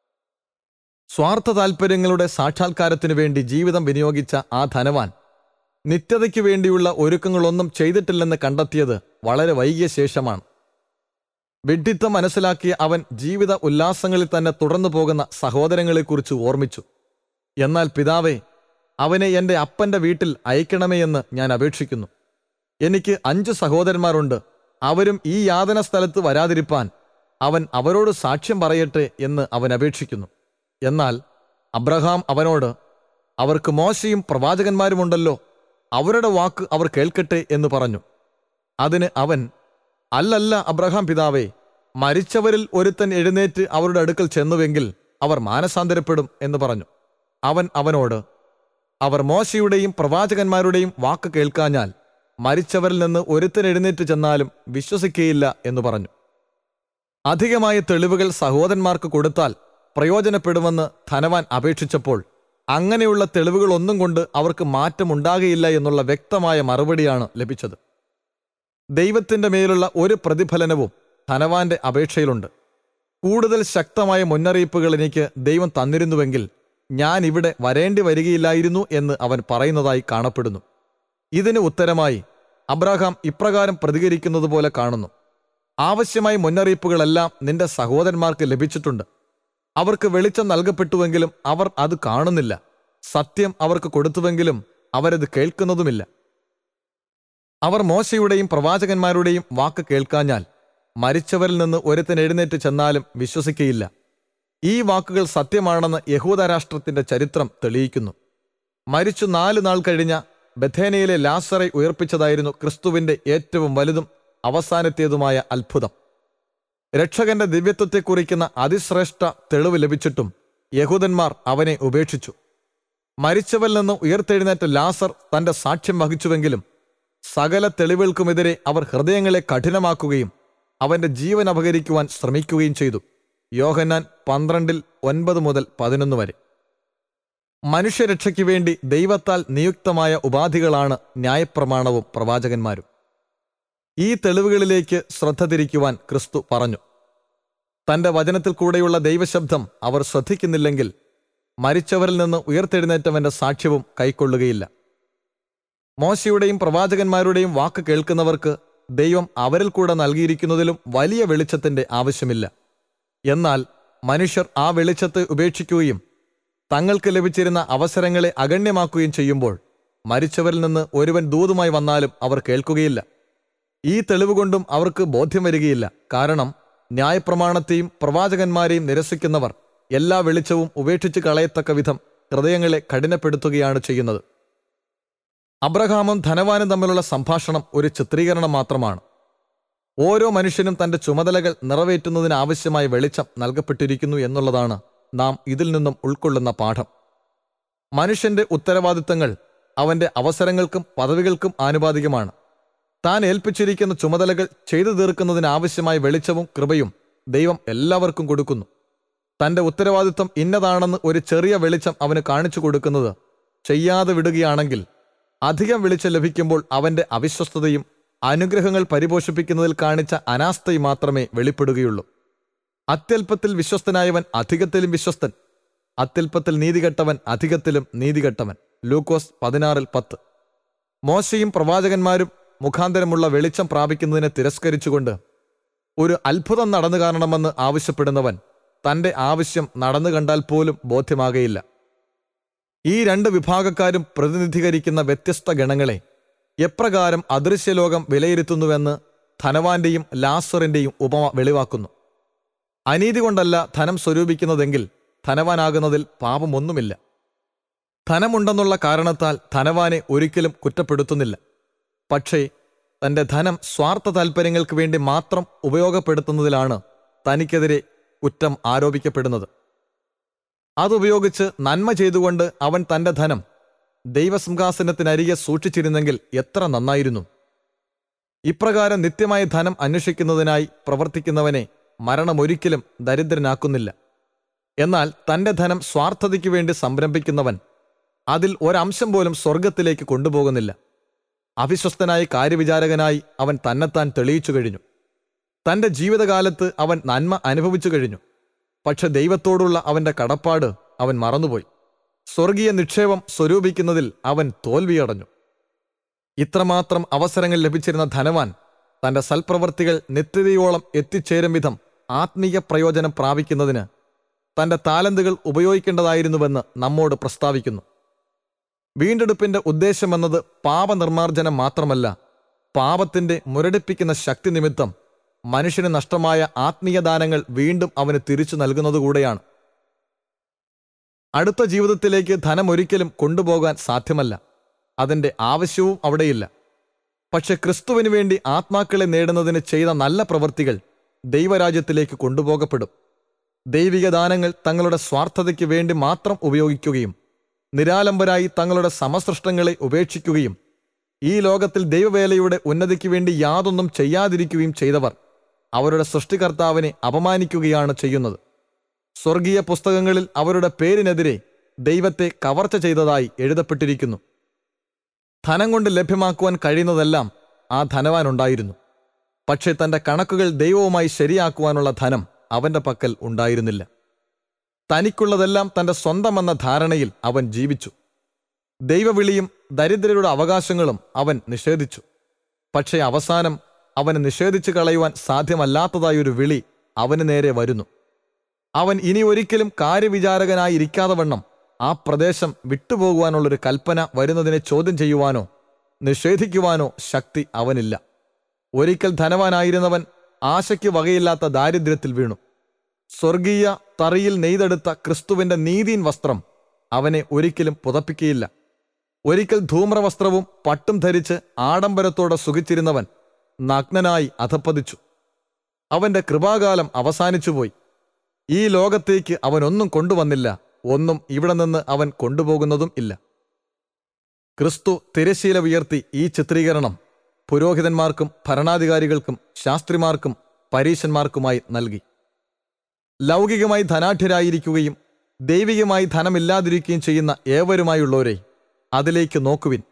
സ്വാർത്ഥ താൽപ്പര്യങ്ങളുടെ സാക്ഷാത്കാരത്തിനു വേണ്ടി ജീവിതം വിനിയോഗിച്ച ആ ധനവാൻ നിത്യതയ്ക്ക് വേണ്ടിയുള്ള ഒരുക്കങ്ങളൊന്നും ചെയ്തിട്ടില്ലെന്ന് കണ്ടെത്തിയത് വളരെ വൈകിയ ശേഷമാണ് വിഡ്ഢിത്തം മനസ്സിലാക്കിയ അവൻ ജീവിത ഉല്ലാസങ്ങളിൽ തന്നെ തുടർന്നു പോകുന്ന സഹോദരങ്ങളെക്കുറിച്ച് ഓർമ്മിച്ചു എന്നാൽ പിതാവേ അവനെ എൻ്റെ അപ്പന്റെ വീട്ടിൽ അയക്കണമേ എന്ന് ഞാൻ അപേക്ഷിക്കുന്നു എനിക്ക് അഞ്ച് സഹോദരന്മാരുണ്ട് അവരും ഈ യാതന സ്ഥലത്ത് വരാതിരിപ്പാൻ അവൻ അവരോട് സാക്ഷ്യം പറയട്ടെ എന്ന് അവൻ അപേക്ഷിക്കുന്നു എന്നാൽ അബ്രഹാം അവനോട് അവർക്ക് മോശയും പ്രവാചകന്മാരുമുണ്ടല്ലോ അവരുടെ വാക്ക് അവർ കേൾക്കട്ടെ എന്ന് പറഞ്ഞു അതിന് അവൻ അല്ലല്ല അബ്രഹാം പിതാവേ മരിച്ചവരിൽ ഒരുത്തൻ എഴുന്നേറ്റ് അവരുടെ അടുക്കൽ ചെന്നുവെങ്കിൽ അവർ മാനസാന്തരപ്പെടും എന്ന് പറഞ്ഞു അവൻ അവനോട് അവർ മോശയുടെയും പ്രവാചകന്മാരുടെയും വാക്ക് കേൾക്കാഞ്ഞാൽ മരിച്ചവരിൽ നിന്ന് ഒരുത്തൻ എഴുന്നേറ്റ് ചെന്നാലും വിശ്വസിക്കുകയില്ല എന്ന് പറഞ്ഞു അധികമായ തെളിവുകൾ സഹോദരന്മാർക്ക് കൊടുത്താൽ പ്രയോജനപ്പെടുമെന്ന് ധനവാൻ അപേക്ഷിച്ചപ്പോൾ അങ്ങനെയുള്ള തെളിവുകളൊന്നും കൊണ്ട് അവർക്ക് മാറ്റമുണ്ടാകയില്ല എന്നുള്ള വ്യക്തമായ മറുപടിയാണ് ലഭിച്ചത് ദൈവത്തിന്റെ മേലുള്ള ഒരു പ്രതിഫലനവും ധനവാന്റെ അപേക്ഷയിലുണ്ട് കൂടുതൽ ശക്തമായ മുന്നറിയിപ്പുകൾ എനിക്ക് ദൈവം തന്നിരുന്നുവെങ്കിൽ ഞാൻ ഇവിടെ വരേണ്ടി വരികയില്ലായിരുന്നു എന്ന് അവൻ പറയുന്നതായി കാണപ്പെടുന്നു ഇതിന് ഉത്തരമായി അബ്രഹാം ഇപ്രകാരം പ്രതികരിക്കുന്നത് പോലെ കാണുന്നു ആവശ്യമായ മുന്നറിയിപ്പുകളെല്ലാം നിന്റെ സഹോദരന്മാർക്ക് ലഭിച്ചിട്ടുണ്ട് അവർക്ക് വെളിച്ചം നൽകപ്പെട്ടുവെങ്കിലും അവർ അത് കാണുന്നില്ല സത്യം അവർക്ക് കൊടുത്തുവെങ്കിലും അവരത് കേൾക്കുന്നതുമില്ല അവർ മോശയുടെയും പ്രവാചകന്മാരുടെയും വാക്ക് കേൾക്കാഞ്ഞാൽ മരിച്ചവരിൽ നിന്ന് ഒരുത്തൻ എഴുന്നേറ്റ് ചെന്നാലും വിശ്വസിക്കയില്ല ഈ വാക്കുകൾ സത്യമാണെന്ന് യഹൂദരാഷ്ട്രത്തിന്റെ ചരിത്രം തെളിയിക്കുന്നു മരിച്ചു നാല് നാൾ കഴിഞ്ഞ ബഥേനയിലെ ലാസറെ ഉയർപ്പിച്ചതായിരുന്നു ക്രിസ്തുവിന്റെ ഏറ്റവും വലുതും അവസാനത്തേതുമായ അത്ഭുതം രക്ഷകന്റെ ദിവ്യത്വത്തെ കുറിക്കുന്ന അതിശ്രേഷ്ഠ തെളിവ് ലഭിച്ചിട്ടും യഹൂദന്മാർ അവനെ ഉപേക്ഷിച്ചു മരിച്ചവരിൽ നിന്ന് ഉയർത്തെഴുന്നേറ്റ ലാസർ തന്റെ സാക്ഷ്യം വഹിച്ചുവെങ്കിലും സകല തെളിവുകൾക്കുമെതിരെ അവർ ഹൃദയങ്ങളെ കഠിനമാക്കുകയും അവന്റെ ജീവൻ അപഹരിക്കുവാൻ ശ്രമിക്കുകയും ചെയ്തു യോഹന്നാൻ പന്ത്രണ്ടിൽ ഒൻപത് മുതൽ പതിനൊന്ന് വരെ മനുഷ്യരക്ഷയ്ക്ക് വേണ്ടി ദൈവത്താൽ നിയുക്തമായ ഉപാധികളാണ് ന്യായപ്രമാണവും പ്രവാചകന്മാരും ഈ തെളിവുകളിലേക്ക് ശ്രദ്ധ തിരിക്കുവാൻ ക്രിസ്തു പറഞ്ഞു തന്റെ വചനത്തിൽ കൂടെയുള്ള ദൈവശബ്ദം അവർ ശ്രദ്ധിക്കുന്നില്ലെങ്കിൽ മരിച്ചവരിൽ നിന്ന് ഉയർത്തെഴുന്നേറ്റവന്റെ സാക്ഷ്യവും കൈക്കൊള്ളുകയില്ല മോശയുടെയും പ്രവാചകന്മാരുടെയും വാക്ക് കേൾക്കുന്നവർക്ക് ദൈവം അവരിൽ കൂടെ നൽകിയിരിക്കുന്നതിലും വലിയ വെളിച്ചത്തിന്റെ ആവശ്യമില്ല എന്നാൽ മനുഷ്യർ ആ വെളിച്ചത്തെ ഉപേക്ഷിക്കുകയും തങ്ങൾക്ക് ലഭിച്ചിരുന്ന അവസരങ്ങളെ അഗണ്യമാക്കുകയും ചെയ്യുമ്പോൾ മരിച്ചവരിൽ നിന്ന് ഒരുവൻ ദൂതുമായി വന്നാലും അവർ കേൾക്കുകയില്ല ഈ തെളിവ് കൊണ്ടും അവർക്ക് ബോധ്യം വരികയില്ല കാരണം ന്യായപ്രമാണത്തെയും പ്രവാചകന്മാരെയും നിരസിക്കുന്നവർ എല്ലാ വെളിച്ചവും ഉപേക്ഷിച്ച് കളയത്തക്ക വിധം ഹൃദയങ്ങളെ കഠിനപ്പെടുത്തുകയാണ് ചെയ്യുന്നത് അബ്രഹാമും ധനവാനും തമ്മിലുള്ള സംഭാഷണം ഒരു ചിത്രീകരണം മാത്രമാണ് ഓരോ മനുഷ്യനും തന്റെ ചുമതലകൾ നിറവേറ്റുന്നതിന് ആവശ്യമായ വെളിച്ചം നൽകപ്പെട്ടിരിക്കുന്നു എന്നുള്ളതാണ് നാം ഇതിൽ നിന്നും ഉൾക്കൊള്ളുന്ന പാഠം മനുഷ്യന്റെ ഉത്തരവാദിത്തങ്ങൾ അവന്റെ അവസരങ്ങൾക്കും പദവികൾക്കും ആനുപാതികമാണ് താൻ ഏൽപ്പിച്ചിരിക്കുന്ന ചുമതലകൾ ചെയ്തു തീർക്കുന്നതിന് ആവശ്യമായ വെളിച്ചവും കൃപയും ദൈവം എല്ലാവർക്കും കൊടുക്കുന്നു തന്റെ ഉത്തരവാദിത്തം ഇന്നതാണെന്ന് ഒരു ചെറിയ വെളിച്ചം അവന് കാണിച്ചു കൊടുക്കുന്നത് ചെയ്യാതെ വിടുകയാണെങ്കിൽ അധികം വെളിച്ചം ലഭിക്കുമ്പോൾ അവന്റെ അവിശ്വസ്തതയും അനുഗ്രഹങ്ങൾ പരിപോഷിപ്പിക്കുന്നതിൽ കാണിച്ച അനാസ്ഥയും മാത്രമേ വെളിപ്പെടുകയുള്ളൂ അത്യല്പത്തിൽ വിശ്വസ്തനായവൻ അധികത്തിലും വിശ്വസ്തൻ അത്യല്പത്തിൽ നീതികെട്ടവൻ അധികത്തിലും നീതികെട്ടവൻ ലൂക്കോസ് പതിനാറിൽ പത്ത് മോശയും പ്രവാചകന്മാരും മുഖാന്തരമുള്ള വെളിച്ചം പ്രാപിക്കുന്നതിനെ തിരസ്കരിച്ചുകൊണ്ട് ഒരു അത്ഭുതം നടന്നു കാണണമെന്ന് ആവശ്യപ്പെടുന്നവൻ തന്റെ ആവശ്യം നടന്നു കണ്ടാൽ പോലും ബോധ്യമാകയില്ല ഈ രണ്ട് വിഭാഗക്കാരും പ്രതിനിധീകരിക്കുന്ന വ്യത്യസ്ത ഗണങ്ങളെ എപ്രകാരം അദൃശ്യലോകം വിലയിരുത്തുന്നുവെന്ന് ധനവാന്റെയും ലാസറിന്റെയും ഉപമ വെളിവാക്കുന്നു അനീതി കൊണ്ടല്ല ധനം സ്വരൂപിക്കുന്നതെങ്കിൽ ധനവാനാകുന്നതിൽ പാപമൊന്നുമില്ല ധനമുണ്ടെന്നുള്ള കാരണത്താൽ ധനവാനെ ഒരിക്കലും കുറ്റപ്പെടുത്തുന്നില്ല പക്ഷേ തന്റെ ധനം സ്വാർത്ഥ താൽപ്പര്യങ്ങൾക്ക് വേണ്ടി മാത്രം ഉപയോഗപ്പെടുത്തുന്നതിലാണ് തനിക്കെതിരെ കുറ്റം ആരോപിക്കപ്പെടുന്നത് അതുപയോഗിച്ച് നന്മ ചെയ്തുകൊണ്ട് അവൻ തന്റെ ധനം ദൈവസിംഹാസനത്തിനരികെ സൂക്ഷിച്ചിരുന്നെങ്കിൽ എത്ര നന്നായിരുന്നു ഇപ്രകാരം നിത്യമായ ധനം അന്വേഷിക്കുന്നതിനായി പ്രവർത്തിക്കുന്നവനെ മരണമൊരിക്കലും ദരിദ്രനാക്കുന്നില്ല എന്നാൽ തന്റെ ധനം സ്വാർത്ഥതയ്ക്ക് വേണ്ടി സംരംഭിക്കുന്നവൻ അതിൽ ഒരംശം പോലും സ്വർഗത്തിലേക്ക് കൊണ്ടുപോകുന്നില്ല അവിശ്വസ്തനായ കാര്യവിചാരകനായി അവൻ തന്നെത്താൻ തെളിയിച്ചു കഴിഞ്ഞു തന്റെ ജീവിതകാലത്ത് അവൻ നന്മ അനുഭവിച്ചു കഴിഞ്ഞു പക്ഷെ ദൈവത്തോടുള്ള അവന്റെ കടപ്പാട് അവൻ മറന്നുപോയി സ്വർഗീയ നിക്ഷേപം സ്വരൂപിക്കുന്നതിൽ അവൻ തോൽവിയടഞ്ഞു ഇത്രമാത്രം അവസരങ്ങൾ ലഭിച്ചിരുന്ന ധനവാൻ തന്റെ സൽപ്രവർത്തികൾ നിത്യതയോളം എത്തിച്ചേരും വിധം ആത്മീയ പ്രയോജനം പ്രാപിക്കുന്നതിന് തന്റെ താലന്തുകൾ ഉപയോഗിക്കേണ്ടതായിരുന്നുവെന്ന് നമ്മോട് പ്രസ്താവിക്കുന്നു വീണ്ടെടുപ്പിന്റെ ഉദ്ദേശമെന്നത് പാപനിർമാർജനം മാത്രമല്ല പാപത്തിന്റെ മുരടിപ്പിക്കുന്ന ശക്തി നിമിത്തം മനുഷ്യന് നഷ്ടമായ ആത്മീയ ദാനങ്ങൾ വീണ്ടും അവന് തിരിച്ചു നൽകുന്നതുകൂടെയാണ് അടുത്ത ജീവിതത്തിലേക്ക് ധനം ഒരിക്കലും കൊണ്ടുപോകാൻ സാധ്യമല്ല അതിൻ്റെ ആവശ്യവും അവിടെയില്ല പക്ഷെ ക്രിസ്തുവിന് വേണ്ടി ആത്മാക്കളെ നേടുന്നതിന് ചെയ്ത നല്ല പ്രവൃത്തികൾ ദൈവരാജ്യത്തിലേക്ക് കൊണ്ടുപോകപ്പെടും ദൈവിക ദാനങ്ങൾ തങ്ങളുടെ സ്വാർത്ഥതയ്ക്ക് വേണ്ടി മാത്രം ഉപയോഗിക്കുകയും നിരാലംബരായി തങ്ങളുടെ സമസൃഷ്ടങ്ങളെ ഉപേക്ഷിക്കുകയും ഈ ലോകത്തിൽ ദൈവവേലയുടെ ഉന്നതിക്ക് വേണ്ടി യാതൊന്നും ചെയ്യാതിരിക്കുകയും ചെയ്തവർ അവരുടെ സൃഷ്ടികർത്താവിനെ അപമാനിക്കുകയാണ് ചെയ്യുന്നത് സ്വർഗീയ പുസ്തകങ്ങളിൽ അവരുടെ പേരിനെതിരെ ദൈവത്തെ കവർച്ച ചെയ്തതായി എഴുതപ്പെട്ടിരിക്കുന്നു ധനം കൊണ്ട് ലഭ്യമാക്കുവാൻ കഴിയുന്നതെല്ലാം ആ ധനവാനുണ്ടായിരുന്നു പക്ഷേ തന്റെ കണക്കുകൾ ദൈവവുമായി ശരിയാക്കുവാനുള്ള ധനം അവന്റെ പക്കൽ ഉണ്ടായിരുന്നില്ല തനിക്കുള്ളതെല്ലാം തന്റെ സ്വന്തമെന്ന ധാരണയിൽ അവൻ ജീവിച്ചു ദൈവവിളിയും ദരിദ്രരുടെ അവകാശങ്ങളും അവൻ നിഷേധിച്ചു പക്ഷേ അവസാനം അവന് നിഷേധിച്ചു കളയുവാൻ സാധ്യമല്ലാത്തതായൊരു വിളി അവന് നേരെ വരുന്നു അവൻ ഇനി ഒരിക്കലും കാര്യവിചാരകനായിരിക്കാതെ വണ്ണം ആ പ്രദേശം വിട്ടുപോകുവാനുള്ളൊരു കൽപ്പന വരുന്നതിനെ ചോദ്യം ചെയ്യുവാനോ നിഷേധിക്കുവാനോ ശക്തി അവനില്ല ഒരിക്കൽ ധനവാനായിരുന്നവൻ ആശയ്ക്ക് വകയില്ലാത്ത ദാരിദ്ര്യത്തിൽ വീണു സ്വർഗീയ തറിയിൽ നെയ്തെടുത്ത ക്രിസ്തുവിന്റെ നീതീൻ വസ്ത്രം അവനെ ഒരിക്കലും പുതപ്പിക്കുകയില്ല ഒരിക്കൽ ധൂമ്രവസ്ത്രവും പട്ടും ധരിച്ച് ആഡംബരത്തോടെ സുഖിച്ചിരുന്നവൻ നഗ്നനായി അധപ്പതിച്ചു അവന്റെ കൃപാകാലം അവസാനിച്ചുപോയി ഈ ലോകത്തേക്ക് അവനൊന്നും കൊണ്ടുവന്നില്ല ഒന്നും ഇവിടെ നിന്ന് അവൻ കൊണ്ടുപോകുന്നതും ഇല്ല ക്രിസ്തു തിരശീല ഉയർത്തി ഈ ചിത്രീകരണം പുരോഹിതന്മാർക്കും ഭരണാധികാരികൾക്കും ശാസ്ത്രിമാർക്കും പരീശന്മാർക്കുമായി നൽകി ലൗകികമായി ധനാഢ്യരായിരിക്കുകയും ദൈവികമായി ധനമില്ലാതിരിക്കുകയും ചെയ്യുന്ന ഏവരുമായുള്ളവരെ അതിലേക്ക് നോക്കുവിൻ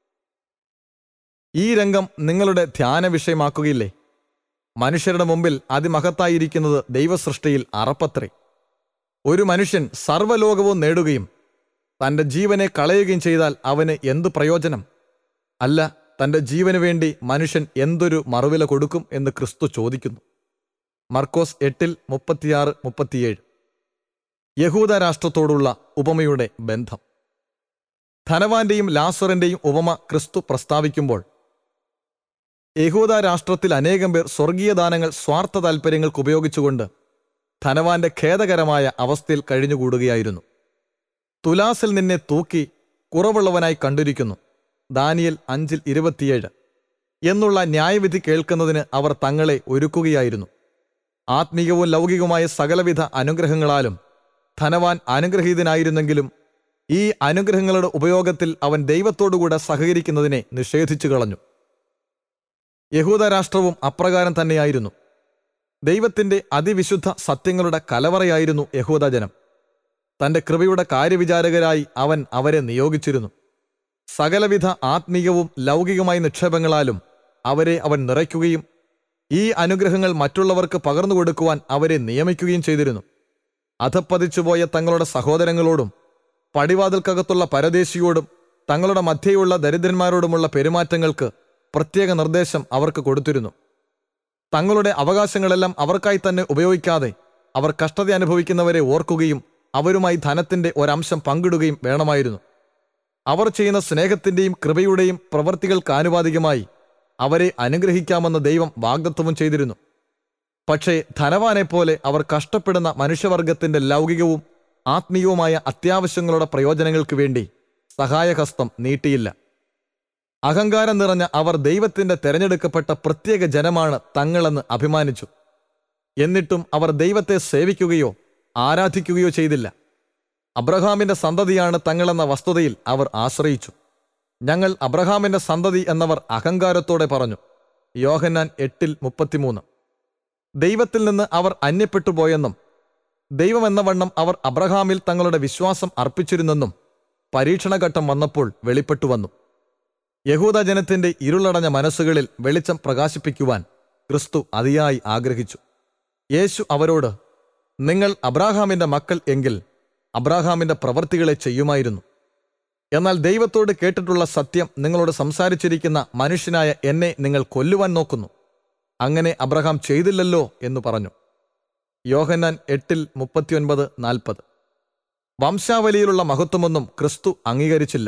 ഈ രംഗം നിങ്ങളുടെ ധ്യാന വിഷയമാക്കുകയില്ലേ മനുഷ്യരുടെ മുമ്പിൽ അതിമഹത്തായിരിക്കുന്നത് ദൈവസൃഷ്ടിയിൽ അറപ്പത്രേ ഒരു മനുഷ്യൻ സർവ്വലോകവും നേടുകയും തന്റെ ജീവനെ കളയുകയും ചെയ്താൽ അവന് എന്തു പ്രയോജനം അല്ല തന്റെ ജീവന് വേണ്ടി മനുഷ്യൻ എന്തൊരു മറുവില കൊടുക്കും എന്ന് ക്രിസ്തു ചോദിക്കുന്നു മർക്കോസ് എട്ടിൽ മുപ്പത്തിയാറ് മുപ്പത്തിയേഴ് യഹൂദ രാഷ്ട്രത്തോടുള്ള ഉപമയുടെ ബന്ധം ധനവാന്റെയും ലാസറിന്റെയും ഉപമ ക്രിസ്തു പ്രസ്താവിക്കുമ്പോൾ യഹൂദ രാഷ്ട്രത്തിൽ അനേകം പേർ സ്വർഗീയ ദാനങ്ങൾ സ്വാർത്ഥ താൽപ്പര്യങ്ങൾക്ക് ഉപയോഗിച്ചുകൊണ്ട് ധനവാന്റെ ഖേദകരമായ അവസ്ഥയിൽ കഴിഞ്ഞുകൂടുകയായിരുന്നു തുലാസിൽ നിന്നെ തൂക്കി കുറവുള്ളവനായി കണ്ടിരിക്കുന്നു ദാനിയൽ അഞ്ചിൽ ഇരുപത്തിയേഴ് എന്നുള്ള ന്യായവിധി കേൾക്കുന്നതിന് അവർ തങ്ങളെ ഒരുക്കുകയായിരുന്നു ആത്മീയവും ലൗകികവുമായ സകലവിധ അനുഗ്രഹങ്ങളാലും ധനവാൻ അനുഗ്രഹീതനായിരുന്നെങ്കിലും ഈ അനുഗ്രഹങ്ങളുടെ ഉപയോഗത്തിൽ അവൻ ദൈവത്തോടുകൂടെ സഹകരിക്കുന്നതിനെ നിഷേധിച്ചു കളഞ്ഞു യഹൂദ രാഷ്ട്രവും അപ്രകാരം തന്നെയായിരുന്നു ദൈവത്തിന്റെ അതിവിശുദ്ധ സത്യങ്ങളുടെ കലവറയായിരുന്നു യഹൂദജനം തന്റെ കൃപയുടെ കാര്യവിചാരകരായി അവൻ അവരെ നിയോഗിച്ചിരുന്നു സകലവിധ ആത്മീയവും ലൗകികമായ നിക്ഷേപങ്ങളാലും അവരെ അവൻ നിറയ്ക്കുകയും ഈ അനുഗ്രഹങ്ങൾ മറ്റുള്ളവർക്ക് പകർന്നു കൊടുക്കുവാൻ അവരെ നിയമിക്കുകയും ചെയ്തിരുന്നു അധപ്പതിച്ചുപോയ തങ്ങളുടെ സഹോദരങ്ങളോടും പടിവാതിൽക്കകത്തുള്ള പരദേശിയോടും തങ്ങളുടെ മധ്യയുള്ള ദരിദ്രന്മാരോടുമുള്ള പെരുമാറ്റങ്ങൾക്ക് പ്രത്യേക നിർദ്ദേശം അവർക്ക് കൊടുത്തിരുന്നു തങ്ങളുടെ അവകാശങ്ങളെല്ലാം അവർക്കായി തന്നെ ഉപയോഗിക്കാതെ അവർ കഷ്ടത അനുഭവിക്കുന്നവരെ ഓർക്കുകയും അവരുമായി ധനത്തിന്റെ ഒരംശം പങ്കിടുകയും വേണമായിരുന്നു അവർ ചെയ്യുന്ന സ്നേഹത്തിന്റെയും കൃപയുടെയും പ്രവൃത്തികൾക്ക് ആനുപാതികമായി അവരെ അനുഗ്രഹിക്കാമെന്ന് ദൈവം വാഗ്ദത്വവും ചെയ്തിരുന്നു പക്ഷേ ധനവാനെപ്പോലെ അവർ കഷ്ടപ്പെടുന്ന മനുഷ്യവർഗത്തിന്റെ ലൗകികവും ആത്മീയവുമായ അത്യാവശ്യങ്ങളുടെ പ്രയോജനങ്ങൾക്ക് വേണ്ടി സഹായഹസ്തം നീട്ടിയില്ല അഹങ്കാരം നിറഞ്ഞ അവർ ദൈവത്തിന്റെ തെരഞ്ഞെടുക്കപ്പെട്ട പ്രത്യേക ജനമാണ് തങ്ങളെന്ന് അഭിമാനിച്ചു എന്നിട്ടും അവർ ദൈവത്തെ സേവിക്കുകയോ ആരാധിക്കുകയോ ചെയ്തില്ല അബ്രഹാമിന്റെ സന്തതിയാണ് തങ്ങളെന്ന വസ്തുതയിൽ അവർ ആശ്രയിച്ചു ഞങ്ങൾ അബ്രഹാമിന്റെ സന്തതി എന്നവർ അഹങ്കാരത്തോടെ പറഞ്ഞു യോഹന്നാൻ എട്ടിൽ മുപ്പത്തിമൂന്ന് ദൈവത്തിൽ നിന്ന് അവർ അന്യപ്പെട്ടു പോയെന്നും ദൈവമെന്ന വണ്ണം അവർ അബ്രഹാമിൽ തങ്ങളുടെ വിശ്വാസം അർപ്പിച്ചിരുന്നെന്നും പരീക്ഷണഘട്ടം വന്നപ്പോൾ വെളിപ്പെട്ടു വന്നു യഹൂദ ജനത്തിന്റെ ഇരുളടഞ്ഞ മനസ്സുകളിൽ വെളിച്ചം പ്രകാശിപ്പിക്കുവാൻ ക്രിസ്തു അതിയായി ആഗ്രഹിച്ചു യേശു അവരോട് നിങ്ങൾ അബ്രാഹാമിന്റെ മക്കൾ എങ്കിൽ അബ്രാഹാമിന്റെ പ്രവൃത്തികളെ ചെയ്യുമായിരുന്നു എന്നാൽ ദൈവത്തോട് കേട്ടിട്ടുള്ള സത്യം നിങ്ങളോട് സംസാരിച്ചിരിക്കുന്ന മനുഷ്യനായ എന്നെ നിങ്ങൾ കൊല്ലുവാൻ നോക്കുന്നു അങ്ങനെ അബ്രഹാം ചെയ്തില്ലല്ലോ എന്ന് പറഞ്ഞു യോഹന്നാൻ എട്ടിൽ മുപ്പത്തിയൊൻപത് നാൽപ്പത് വംശാവലിയിലുള്ള മഹത്വമൊന്നും ക്രിസ്തു അംഗീകരിച്ചില്ല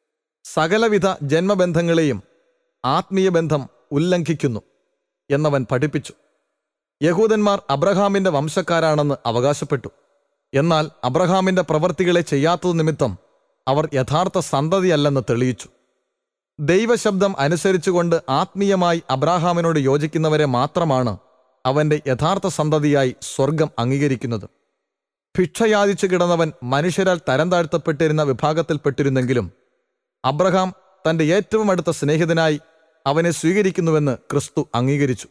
സകലവിധ ജന്മബന്ധങ്ങളെയും ആത്മീയ ബന്ധം ഉല്ലംഘിക്കുന്നു എന്നവൻ പഠിപ്പിച്ചു യഹൂദന്മാർ അബ്രഹാമിന്റെ വംശക്കാരാണെന്ന് അവകാശപ്പെട്ടു എന്നാൽ അബ്രഹാമിന്റെ പ്രവർത്തികളെ ചെയ്യാത്തതു നിമിത്തം അവർ യഥാർത്ഥ സന്തതിയല്ലെന്ന് തെളിയിച്ചു ദൈവശബ്ദം അനുസരിച്ചുകൊണ്ട് ആത്മീയമായി അബ്രാഹാമിനോട് യോജിക്കുന്നവരെ മാത്രമാണ് അവന്റെ യഥാർത്ഥ സന്തതിയായി സ്വർഗം അംഗീകരിക്കുന്നത് ഭിക്ഷയാചിച്ചു കിടന്നവൻ മനുഷ്യരാൽ തരം താഴ്ത്തപ്പെട്ടിരുന്ന വിഭാഗത്തിൽപ്പെട്ടിരുന്നെങ്കിലും അബ്രഹാം തന്റെ ഏറ്റവും അടുത്ത സ്നേഹിതനായി അവനെ സ്വീകരിക്കുന്നുവെന്ന് ക്രിസ്തു അംഗീകരിച്ചു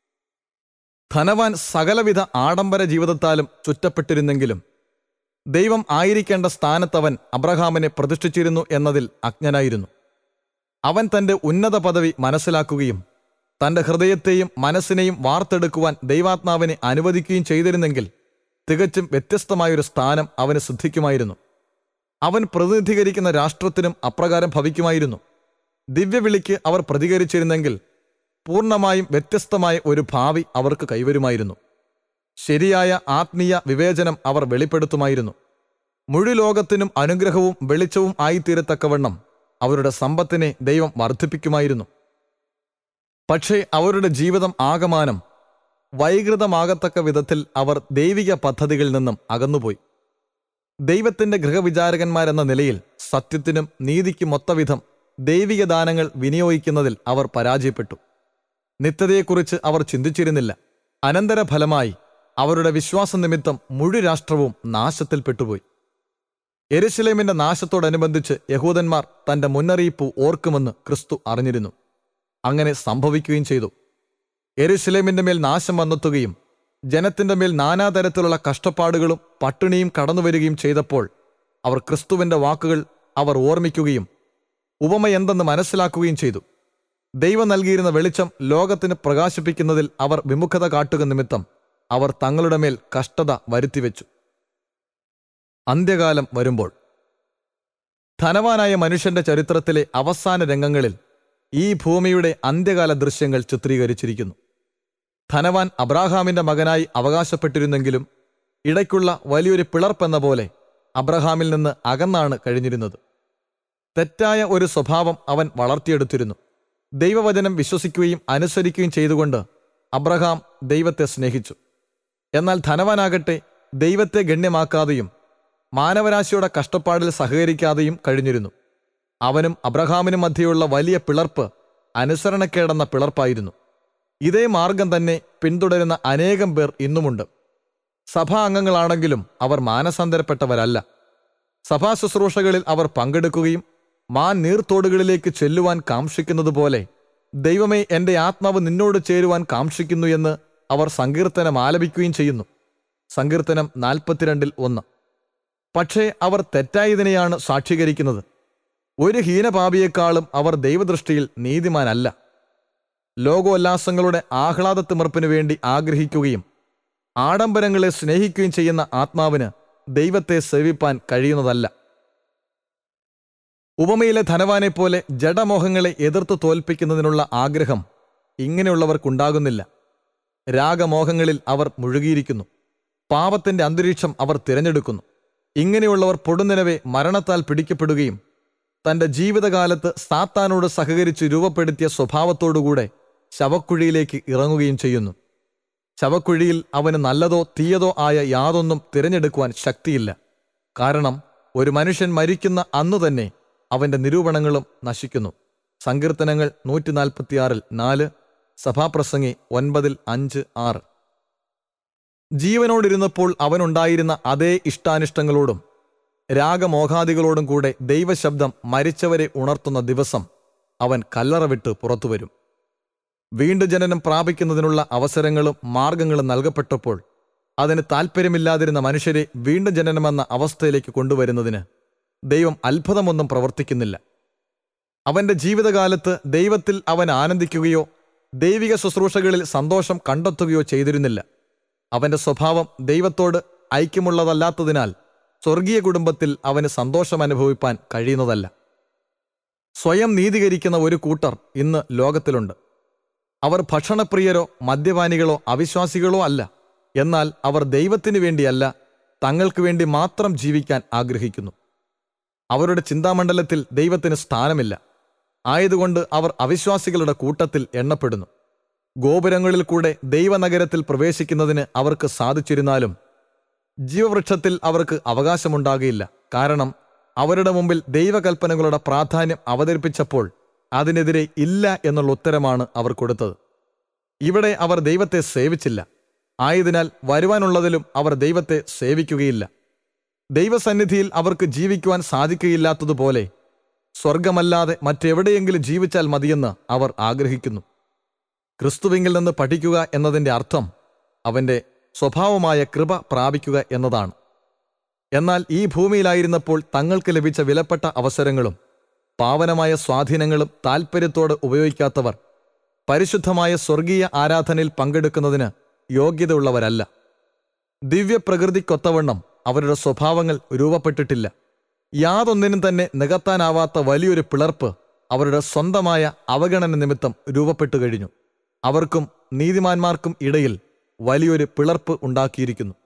ധനവാൻ സകലവിധ ആഡംബര ജീവിതത്താലും ചുറ്റപ്പെട്ടിരുന്നെങ്കിലും ദൈവം ആയിരിക്കേണ്ട സ്ഥാനത്തവൻ അബ്രഹാമിനെ പ്രതിഷ്ഠിച്ചിരുന്നു എന്നതിൽ അജ്ഞനായിരുന്നു അവൻ തന്റെ ഉന്നത പദവി മനസ്സിലാക്കുകയും തന്റെ ഹൃദയത്തെയും മനസ്സിനെയും വാർത്തെടുക്കുവാൻ ദൈവാത്മാവിനെ അനുവദിക്കുകയും ചെയ്തിരുന്നെങ്കിൽ തികച്ചും വ്യത്യസ്തമായൊരു സ്ഥാനം അവന് സിദ്ധിക്കുമായിരുന്നു അവൻ പ്രതിനിധീകരിക്കുന്ന രാഷ്ട്രത്തിനും അപ്രകാരം ഭവിക്കുമായിരുന്നു ദിവ്യവിളിക്ക് അവർ പ്രതികരിച്ചിരുന്നെങ്കിൽ പൂർണ്ണമായും വ്യത്യസ്തമായ ഒരു ഭാവി അവർക്ക് കൈവരുമായിരുന്നു ശരിയായ ആത്മീയ വിവേചനം അവർ വെളിപ്പെടുത്തുമായിരുന്നു മുഴുലോകത്തിനും അനുഗ്രഹവും വെളിച്ചവും ആയിത്തീരത്തക്കവണ്ണം അവരുടെ സമ്പത്തിനെ ദൈവം വർദ്ധിപ്പിക്കുമായിരുന്നു പക്ഷേ അവരുടെ ജീവിതം ആകമാനം വൈകൃതമാകത്തക്ക വിധത്തിൽ അവർ ദൈവിക പദ്ധതികളിൽ നിന്നും അകന്നുപോയി ദൈവത്തിന്റെ ഗൃഹവിചാരകന്മാരെന്ന നിലയിൽ സത്യത്തിനും നീതിക്കും ഒത്തവിധം ദൈവിക ദാനങ്ങൾ വിനിയോഗിക്കുന്നതിൽ അവർ പരാജയപ്പെട്ടു നിത്യതയെക്കുറിച്ച് അവർ ചിന്തിച്ചിരുന്നില്ല അനന്തരഫലമായി അവരുടെ വിശ്വാസനിമിത്തം മുഴു രാഷ്ട്രവും നാശത്തിൽപ്പെട്ടുപോയി എരുശലേമിന്റെ നാശത്തോടനുബന്ധിച്ച് യഹൂദന്മാർ തന്റെ മുന്നറിയിപ്പ് ഓർക്കുമെന്ന് ക്രിസ്തു അറിഞ്ഞിരുന്നു അങ്ങനെ സംഭവിക്കുകയും ചെയ്തു എരുശലേമിന്റെ മേൽ നാശം വന്നെത്തുകയും ജനത്തിന്റെ മേൽ നാനാതരത്തിലുള്ള കഷ്ടപ്പാടുകളും പട്ടിണിയും കടന്നുവരികയും ചെയ്തപ്പോൾ അവർ ക്രിസ്തുവിന്റെ വാക്കുകൾ അവർ ഓർമ്മിക്കുകയും ഉപമ എന്തെന്ന് മനസ്സിലാക്കുകയും ചെയ്തു ദൈവം നൽകിയിരുന്ന വെളിച്ചം ലോകത്തിന് പ്രകാശിപ്പിക്കുന്നതിൽ അവർ വിമുഖത കാട്ടുക നിമിത്തം അവർ തങ്ങളുടെ മേൽ കഷ്ടത വരുത്തിവെച്ചു അന്ത്യകാലം വരുമ്പോൾ ധനവാനായ മനുഷ്യന്റെ ചരിത്രത്തിലെ അവസാന രംഗങ്ങളിൽ ഈ ഭൂമിയുടെ അന്ത്യകാല ദൃശ്യങ്ങൾ ചിത്രീകരിച്ചിരിക്കുന്നു ധനവാൻ അബ്രാഹാമിന്റെ മകനായി അവകാശപ്പെട്ടിരുന്നെങ്കിലും ഇടയ്ക്കുള്ള വലിയൊരു പിളർപ്പെന്ന പോലെ അബ്രഹാമിൽ നിന്ന് അകന്നാണ് കഴിഞ്ഞിരുന്നത് തെറ്റായ ഒരു സ്വഭാവം അവൻ വളർത്തിയെടുത്തിരുന്നു ദൈവവചനം വിശ്വസിക്കുകയും അനുസരിക്കുകയും ചെയ്തുകൊണ്ട് അബ്രഹാം ദൈവത്തെ സ്നേഹിച്ചു എന്നാൽ ധനവാനാകട്ടെ ദൈവത്തെ ഗണ്യമാക്കാതെയും മാനവരാശിയുടെ കഷ്ടപ്പാടിൽ സഹകരിക്കാതെയും കഴിഞ്ഞിരുന്നു അവനും അബ്രഹാമിനും മധ്യയുള്ള വലിയ പിളർപ്പ് അനുസരണക്കേടെന്ന പിളർപ്പായിരുന്നു ഇതേ മാർഗം തന്നെ പിന്തുടരുന്ന അനേകം പേർ ഇന്നുമുണ്ട് സഭാ അംഗങ്ങളാണെങ്കിലും അവർ മാനസാന്തരപ്പെട്ടവരല്ല സഭാ ശുശ്രൂഷകളിൽ അവർ പങ്കെടുക്കുകയും മാൻ നീർത്തോടുകളിലേക്ക് ചെല്ലുവാൻ കാംക്ഷിക്കുന്നത് പോലെ ദൈവമേ എന്റെ ആത്മാവ് നിന്നോട് ചേരുവാൻ കാംക്ഷിക്കുന്നു എന്ന് അവർ സങ്കീർത്തനം ആലപിക്കുകയും ചെയ്യുന്നു സങ്കീർത്തനം നാൽപ്പത്തിരണ്ടിൽ ഒന്ന് പക്ഷേ അവർ തെറ്റായതിനെയാണ് സാക്ഷീകരിക്കുന്നത് ഒരു ഹീനപാപിയേക്കാളും അവർ ദൈവദൃഷ്ടിയിൽ നീതിമാനല്ല ലോകോല്ലാസങ്ങളുടെ ആഹ്ലാദത്തിമർപ്പിനു വേണ്ടി ആഗ്രഹിക്കുകയും ആഡംബരങ്ങളെ സ്നേഹിക്കുകയും ചെയ്യുന്ന ആത്മാവിന് ദൈവത്തെ സേവിപ്പാൻ കഴിയുന്നതല്ല ഉപമയിലെ ധനവാനെ പോലെ ജഡമോഹങ്ങളെ എതിർത്ത് തോൽപ്പിക്കുന്നതിനുള്ള ആഗ്രഹം ഇങ്ങനെയുള്ളവർക്കുണ്ടാകുന്നില്ല രാഗമോഹങ്ങളിൽ അവർ മുഴുകിയിരിക്കുന്നു പാപത്തിന്റെ അന്തരീക്ഷം അവർ തിരഞ്ഞെടുക്കുന്നു ഇങ്ങനെയുള്ളവർ പൊടുന്നിനവെ മരണത്താൽ പിടിക്കപ്പെടുകയും തന്റെ ജീവിതകാലത്ത് സാത്താനോട് സഹകരിച്ച് രൂപപ്പെടുത്തിയ സ്വഭാവത്തോടുകൂടെ ശവക്കുഴിയിലേക്ക് ഇറങ്ങുകയും ചെയ്യുന്നു ശവക്കുഴിയിൽ അവന് നല്ലതോ തീയതോ ആയ യാതൊന്നും തിരഞ്ഞെടുക്കുവാൻ ശക്തിയില്ല കാരണം ഒരു മനുഷ്യൻ മരിക്കുന്ന അന്നു തന്നെ അവന്റെ നിരൂപണങ്ങളും നശിക്കുന്നു സങ്കീർത്തനങ്ങൾ നൂറ്റി നാൽപ്പത്തിയാറിൽ നാല് സഭാപ്രസംഗി ഒൻപതിൽ അഞ്ച് ആറ് ജീവനോടിരുന്നപ്പോൾ അവനുണ്ടായിരുന്ന അതേ ഇഷ്ടാനിഷ്ടങ്ങളോടും രാഗമോഹാദികളോടും കൂടെ ദൈവശബ്ദം മരിച്ചവരെ ഉണർത്തുന്ന ദിവസം അവൻ കല്ലറ വിട്ട് പുറത്തുവരും വീണ്ടും ജനനം പ്രാപിക്കുന്നതിനുള്ള അവസരങ്ങളും മാർഗങ്ങളും നൽകപ്പെട്ടപ്പോൾ അതിന് താൽപ്പര്യമില്ലാതിരുന്ന മനുഷ്യരെ വീണ്ടും ജനനമെന്ന അവസ്ഥയിലേക്ക് കൊണ്ടുവരുന്നതിന് ദൈവം അത്ഭുതമൊന്നും പ്രവർത്തിക്കുന്നില്ല അവന്റെ ജീവിതകാലത്ത് ദൈവത്തിൽ അവൻ ആനന്ദിക്കുകയോ ദൈവിക ശുശ്രൂഷകളിൽ സന്തോഷം കണ്ടെത്തുകയോ ചെയ്തിരുന്നില്ല അവന്റെ സ്വഭാവം ദൈവത്തോട് ഐക്യമുള്ളതല്ലാത്തതിനാൽ സ്വർഗീയ കുടുംബത്തിൽ അവന് സന്തോഷം അനുഭവിപ്പാൻ കഴിയുന്നതല്ല സ്വയം നീതീകരിക്കുന്ന ഒരു കൂട്ടർ ഇന്ന് ലോകത്തിലുണ്ട് അവർ ഭക്ഷണപ്രിയരോ മദ്യപാനികളോ അവിശ്വാസികളോ അല്ല എന്നാൽ അവർ ദൈവത്തിനു വേണ്ടിയല്ല തങ്ങൾക്ക് വേണ്ടി മാത്രം ജീവിക്കാൻ ആഗ്രഹിക്കുന്നു അവരുടെ ചിന്താമണ്ഡലത്തിൽ ദൈവത്തിന് സ്ഥാനമില്ല ആയതുകൊണ്ട് അവർ അവിശ്വാസികളുടെ കൂട്ടത്തിൽ എണ്ണപ്പെടുന്നു ഗോപുരങ്ങളിൽ കൂടെ ദൈവനഗരത്തിൽ പ്രവേശിക്കുന്നതിന് അവർക്ക് സാധിച്ചിരുന്നാലും ജീവവൃക്ഷത്തിൽ അവർക്ക് അവകാശമുണ്ടാകുകയില്ല കാരണം അവരുടെ മുമ്പിൽ ദൈവകൽപ്പനകളുടെ പ്രാധാന്യം അവതരിപ്പിച്ചപ്പോൾ അതിനെതിരെ ഇല്ല എന്നുള്ള ഉത്തരമാണ് അവർ കൊടുത്തത് ഇവിടെ അവർ ദൈവത്തെ സേവിച്ചില്ല ആയതിനാൽ വരുവാനുള്ളതിലും അവർ ദൈവത്തെ സേവിക്കുകയില്ല ദൈവസന്നിധിയിൽ അവർക്ക് ജീവിക്കുവാൻ സാധിക്കുകയില്ലാത്തതുപോലെ സ്വർഗമല്ലാതെ മറ്റെവിടെയെങ്കിലും ജീവിച്ചാൽ മതിയെന്ന് അവർ ആഗ്രഹിക്കുന്നു ക്രിസ്തുവിങ്കിൽ നിന്ന് പഠിക്കുക എന്നതിൻ്റെ അർത്ഥം അവൻ്റെ സ്വഭാവമായ കൃപ പ്രാപിക്കുക എന്നതാണ് എന്നാൽ ഈ ഭൂമിയിലായിരുന്നപ്പോൾ തങ്ങൾക്ക് ലഭിച്ച വിലപ്പെട്ട അവസരങ്ങളും പാവനമായ സ്വാധീനങ്ങളും താൽപ്പര്യത്തോടെ ഉപയോഗിക്കാത്തവർ പരിശുദ്ധമായ സ്വർഗീയ ആരാധനയിൽ പങ്കെടുക്കുന്നതിന് യോഗ്യതയുള്ളവരല്ല ദിവ്യപ്രകൃതിക്കൊത്തവണ്ണം അവരുടെ സ്വഭാവങ്ങൾ രൂപപ്പെട്ടിട്ടില്ല യാതൊന്നിനും തന്നെ നികത്താനാവാത്ത വലിയൊരു പിളർപ്പ് അവരുടെ സ്വന്തമായ അവഗണന നിമിത്തം രൂപപ്പെട്ടു കഴിഞ്ഞു അവർക്കും നീതിമാന്മാർക്കും ഇടയിൽ വലിയൊരു പിളർപ്പ് ഉണ്ടാക്കിയിരിക്കുന്നു